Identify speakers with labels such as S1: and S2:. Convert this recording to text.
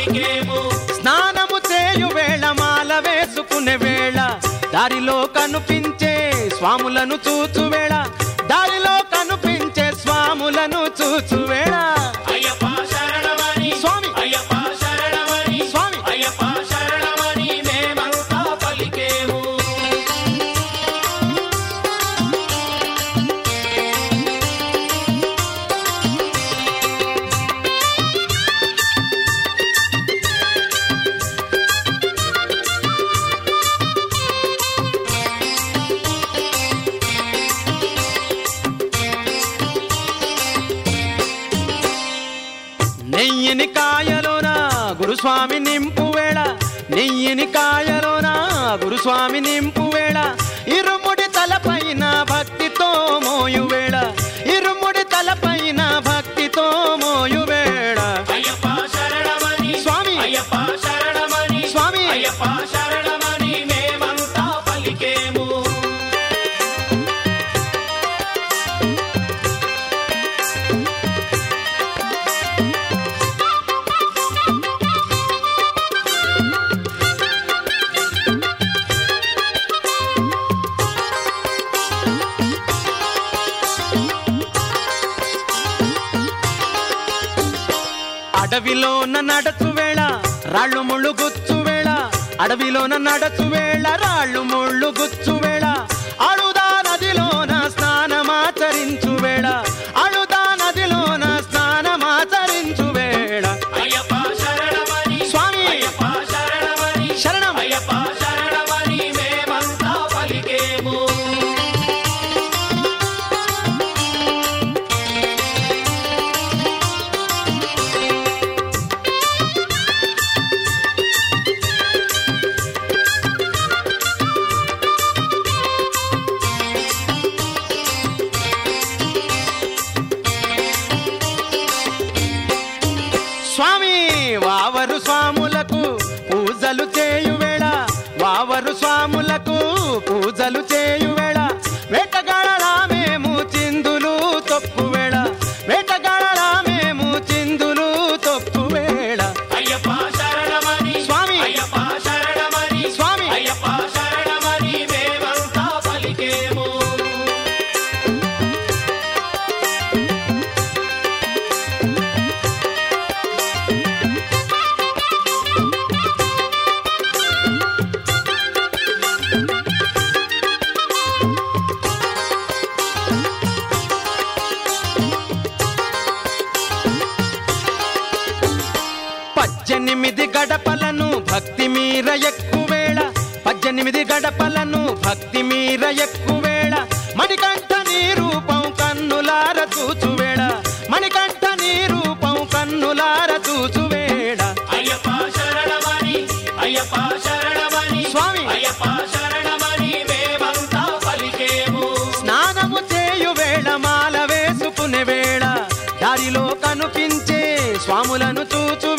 S1: పలికేము
S2: స్నానము చేయు వేళ మాల వేసుకునే వేళ దారిలో కనిపించే స్వాములను చూచు వేళ దారిలో కనిపించే స్వాములను చూచు వేళ
S1: అయ్యప్ప శరణమని
S2: స్వామి.
S1: అయ్యప్ప శరణమని
S2: స్వామి.
S1: అయ్యప్ప శరణమని మేమంతా పలికేము
S2: నెయ్యిని కాయలోన గురుస్వామి నింపు వేళ నెయ్యిని కాయలోన గురుస్వామి నింపు వేళ ఇరుముడి తలపైన భక్తితో మోయు వేళ ఇరుముడి తలపైన భక్తితో మోయు వేళ
S1: అయ్యప్ప శరణమని
S2: స్వామి.
S1: అయ్యప్ప శరణమని
S2: స్వామి.
S1: అయ్యప్ప శరణమని మేమంతా పలికేము
S2: అడవిలోన నడచు వేళ రాళ్ళు ముళ్ళు గుచ్చు వేళ అడవిలోన నడచు వేళ రాళ్ళు ముళ్ళు గుచ్చు వేళ అడుదా నదిలోన స్నానమాచరించు వేళ అడుదా నదిలోన స్నానమాచరించు వేళ
S1: అయ్యప్ప శరణమని
S2: స్వామి.
S1: అయ్యప్ప శరణమని
S2: శరణం
S1: అయ్యప్ప శరణమని మేమంతా పలికేము
S2: స్వామి వావరు స్వాములకు పూజలు చేయు వేళ వావరు స్వాములకు పూజలు చేయు వేళ వేటగాడరామేము చిందులు తొక్కు వేళ వేటగాడరామేము చిందులు తొక్కు వేళ
S1: అయ్యప్ప శరణమని
S2: స్వామి.
S1: అయ్యప్ప శరణమని
S2: స్వామి.
S1: అయ్యప్ప శరణమని మేమంతా పలికేము
S2: పద్దెనిమిది గడపలను భక్తి మీర ఎక్కువేళ పద్దెనిమిది గడపలను భక్తి మీర ఎక్కువేళ మణికంఠ నీ రూపం కన్నులార చూచువేళ మణికంఠ నీ రూపం కన్నులార చూచువేళ
S1: అయ్యప్ప శరణమని అయ్యప్ప శరణమని
S2: స్వామి.
S1: అయ్యప్ప శరణమని మేమంతా పలికేము
S2: స్నానము చేయు వేళ మాల వేసుకునే వేళ దారిలో కనిపించే స్వాములను చూచు